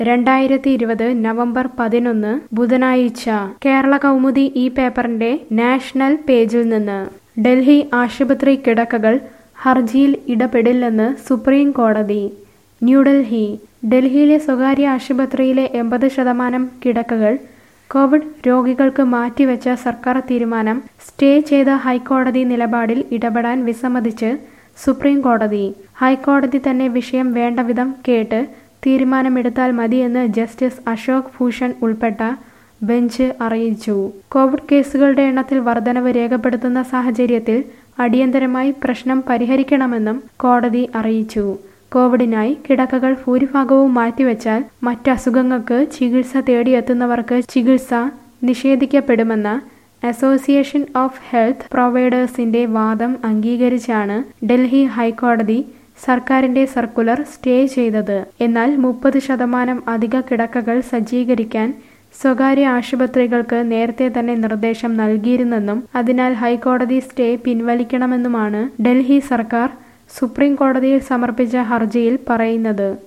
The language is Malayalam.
രണ്ടായിരത്തി ഇരുപത് നവംബർ പതിനൊന്ന് ബുധനാഴ്ച കേരള കൗമുദി ഈ പേപ്പറിന്റെ നാഷണൽ പേജിൽ നിന്ന് ഡൽഹി ആശുപത്രി കിടക്കകൾ ഹർജിയിൽ ഇടപെടില്ലെന്ന് സുപ്രീം കോടതി ന്യൂഡൽഹി ഡൽഹിയിലെ സ്വകാര്യ ആശുപത്രിയിലെ എൺപത് ശതമാനം കിടക്കകൾ കോവിഡ് രോഗികൾക്ക് മാറ്റിവെച്ച സർക്കാർ തീരുമാനം സ്റ്റേ ചെയ്ത ഹൈക്കോടതി നിലപാടിൽ ഇടപെടാൻ വിസമ്മതിച്ച് സുപ്രീം കോടതി ഹൈക്കോടതി തന്നെ വിഷയം വേണ്ടവിധം കേട്ട് തീരുമാനമെടുത്താൽ മതിയെന്ന് ജസ്റ്റിസ് അശോക് ഭൂഷൺ ഉൾപ്പെട്ട ബെഞ്ച് അറിയിച്ചു കോവിഡ് കേസുകളുടെ എണ്ണത്തിൽ വർധനവ് രേഖപ്പെടുത്തുന്ന സാഹചര്യത്തിൽ അടിയന്തരമായി പ്രശ്നം പരിഹരിക്കണമെന്നും കോടതി അറിയിച്ചു കോവിഡിനായി കിടക്കകൾ ഭൂരിഭാഗവും മാറ്റിവെച്ചാൽ മറ്റസുഖങ്ങൾക്ക് ചികിത്സ തേടിയെത്തുന്നവർക്ക് ചികിത്സ നിഷേധിക്കപ്പെടുമെന്ന അസോസിയേഷൻ ഓഫ് ഹെൽത്ത് പ്രൊവൈഡേഴ്സിന്റെ വാദം അംഗീകരിച്ചാണ് ഡൽഹി ഹൈക്കോടതി സർക്കാരിന്റെ സർക്കുലർ സ്റ്റേ ചെയ്തത് എന്നാൽ മുപ്പത് ശതമാനം അധിക കിടക്കകൾ സജ്ജീകരിക്കാൻ സ്വകാര്യ ആശുപത്രികൾക്ക് നേരത്തെ തന്നെ നിർദ്ദേശം നൽകിയിരുന്നെന്നും അതിനാൽ ഹൈക്കോടതി സ്റ്റേ പിൻവലിക്കണമെന്നുമാണ് ഡൽഹി സർക്കാർ സുപ്രീം കോടതിയിൽ സമർപ്പിച്ച ഹർജിയിൽ പറയുന്നത്